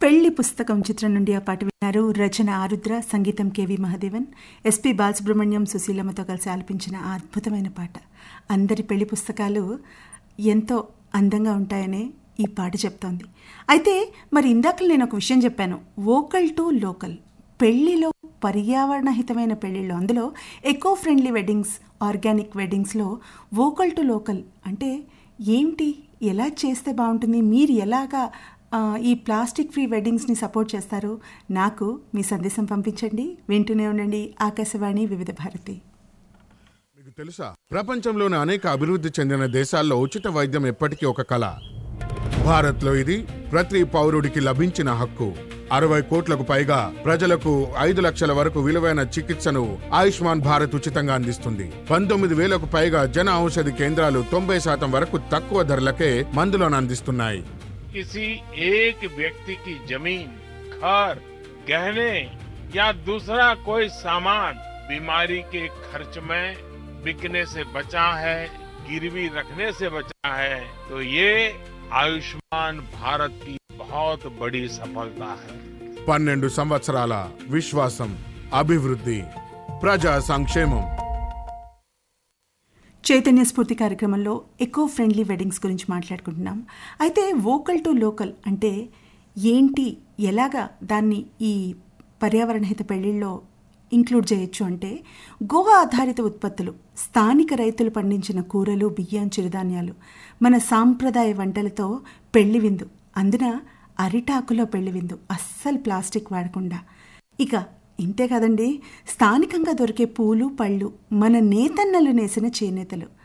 పెళ్లి పుస్తకం చిత్రం నుండి ఆ పాట విన్నారు రచన ఆరుద్ర సంగీతం కేవి మహాదేవన్ ఎస్పి బాలసుబ్రహ్మణ్యం సుశీలమ్మతో కలిసి ఆలపించిన ఆ అద్భుతమైన పాట అందరి పెళ్లి పుస్తకాలు ఎంతో అందంగా ఉంటాయనే ఈ పాట చెప్తోంది అయితే మరి ఇందాక నేను ఒక విషయం చెప్పాను వోకల్ టు లోకల్ పెళ్లిలో పర్యావరణహితమైన పెళ్లిళ్ళు అందులో ఎకో ఫ్రెండ్లీ వెడ్డింగ్స్ ఆర్గానిక్ వెడ్డింగ్స్లో వోకల్ టు లోకల్ అంటే ఏంటి ఎలా చేస్తే బాగుంటుంది మీరు ఎలాగా ఆ, ఈ ప్లాస్టిక్ ఫ్రీ వెడ్డింగ్స్ని సపోర్ట్ చేస్తారు నాకు మీ సందేశం పంపించండి వింటూనే ఉండండి ఆకాశవాణి వివిధ భారతి మీకు తెలుసా ప్రపంచంలోని అనేక అభివృద్ధి చెందిన దేశాల్లో ఉచిత వైద్యం ఎప్పటికీ ఒక కళ భారత్లో ఇది ప్రతి పౌరుడికి లభించిన హక్కు అరవై కోట్లకు పైగా ప్రజలకు ఐదు లక్షల వరకు విలువైన చికిత్సను ఆయుష్మాన్ భారత్ ఉచితంగా అందిస్తుంది పంతొమ్మిది వేలకు పైగా జన ఔషధి కేంద్రాలు తొంభై శాతం వరకు తక్కువ ధరలకే మందులను అందిస్తున్నాయి किसी एक व्यक्ति की जमीन घर गहने या दूसरा कोई सामान बीमारी के खर्च में बिकने से बचा है गिरवी रखने से बचा है तो ये आयुष्मान भारत की बहुत बड़ी सफलता है పన్నెండు సంవత్సరాల విశ్వాసం అభివృద్ధి ప్రజా సంక్షేమం చైతన్య స్ఫూర్తి కార్యక్రమంలో ఎకో ఫ్రెండ్లీ వెడ్డింగ్స్ గురించి మాట్లాడుకుంటున్నాం అయితే వోకల్ టు లోకల్ అంటే ఏంటి ఎలాగా దాన్ని ఈ పర్యావరణహిత పెళ్లిళ్ళలో ఇంక్లూడ్ చేయొచ్చు అంటే గో ఆధారిత ఉత్పత్తులు స్థానిక రైతులు పండించిన కూరలు బియ్యం చిరుధాన్యాలు మన సాంప్రదాయ వంటలతో పెళ్లి విందు అందున అరిటాకులో పెళ్లి విందు అస్సలు ప్లాస్టిక్ వాడకుండా ఇక ఇంతే కదండి స్థానికంగా దొరికే పూలు పళ్ళు మన నేతన్నలు నేసిన చేనేతలు